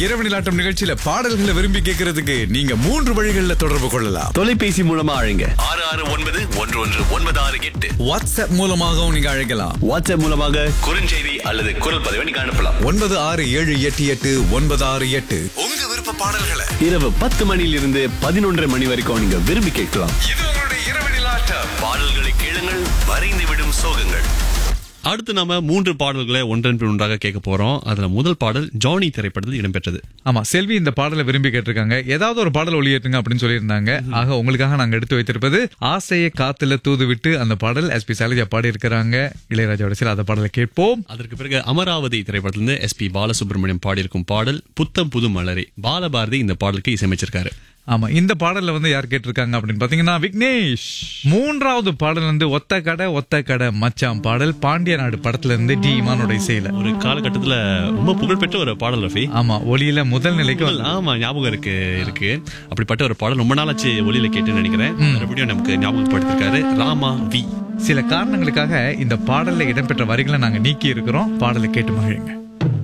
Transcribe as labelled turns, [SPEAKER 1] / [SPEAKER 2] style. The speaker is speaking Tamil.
[SPEAKER 1] இரவு நிலாட்டம் நிகழ்ச்சியில பாடல்களை விரும்பி கேட்கறதுக்கு நீங்க மூன்று வழிகளில் தொடர்பு கொள்ளலாம்
[SPEAKER 2] தொலைபேசி மூலமா அழைங்க
[SPEAKER 3] ஆறு ஆறு ஒன்பது ஒன்று ஒன்று ஒன்பது ஆறு எட்டு
[SPEAKER 1] வாட்ஸ்அப் மூலமாகவும் நீங்க அழைக்கலாம்
[SPEAKER 2] வாட்ஸ்அப் மூலமாக
[SPEAKER 3] குறுஞ்செய்தி அல்லது குரல் பதிவை நீங்க அனுப்பலாம்
[SPEAKER 1] ஒன்பது ஆறு ஏழு எட்டு எட்டு ஒன்பது ஆறு எட்டு உங்க விருப்ப பாடல்களை
[SPEAKER 2] இரவு பத்து மணியிலிருந்து பதினொன்றரை மணி வரைக்கும் நீங்க விரும்பி கேட்கலாம்
[SPEAKER 1] இது உங்களுடைய இரவு நிலாட்டம்
[SPEAKER 3] பாடல்களை கேளுங்கள் வரைந்து விடும் சோகங்கள்
[SPEAKER 4] அடுத்து நாம மூன்று பாடல்களை ஒன்றன் பின் ஒன்றாக கேட்க போறோம் அதுல முதல் பாடல் ஜானி திரைப்படத்தில் இடம்பெற்றது
[SPEAKER 5] ஆமா செல்வி இந்த பாடலை விரும்பி கேட்டிருக்காங்க ஏதாவது ஒரு பாடல் ஒளியேற்றுங்க அப்படின்னு சொல்லியிருந்தாங்க ஆக உங்களுக்காக நாங்க எடுத்து வைத்திருப்பது ஆசையை காத்துல தூது விட்டு அந்த பாடல் எஸ்பி சைலஜா பாடி இருக்கிறாங்க இளையராஜாவோட சில அந்த பாடலை கேட்போம்
[SPEAKER 4] அதற்கு பிறகு அமராவதி திரைப்படத்திலிருந்து எஸ் பி பாலசுப்ரமணியம் பாடியிருக்கும் பாடல் புத்தம் புது மலரே பாலபாரதி இந்த பாடலுக்கு இசையமைச்சிருக்காரு
[SPEAKER 5] ஆமா இந்த பாடல்ல வந்து யார் கேட்டிருக்காங்க அப்படின்னு பாத்தீங்கன்னா விக்னேஷ் மூன்றாவது பாடல் வந்து ஒத்த கடை ஒத்த கடை மச்சான் பாடல் பாண்டிய நாடு படத்துல இருந்து டி இமானோட இசையில
[SPEAKER 4] ஒரு காலகட்டத்துல ரொம்ப புகழ்பெற்ற ஒரு பாடல் ரஃபி
[SPEAKER 5] ஆமா ஒளியில முதல் நிலைக்கு
[SPEAKER 4] முதல், ஆமா ஞாபகம் இருக்கு இருக்கு அப்படிப்பட்ட ஒரு பாடல் ரொம்ப நாளாச்சு ஒளியில கேட்டுன்னு நினைக்கிறேன் மறுபடியும் நமக்கு ஞாபகப்படுத்திருக்காரு ராமா வி
[SPEAKER 5] சில காரணங்களுக்காக இந்த பாடல்ல இடம்பெற்ற வரிகளை நாங்க நீக்கி இருக்கிறோம் பாடலை கேட்டு மகிழுங்க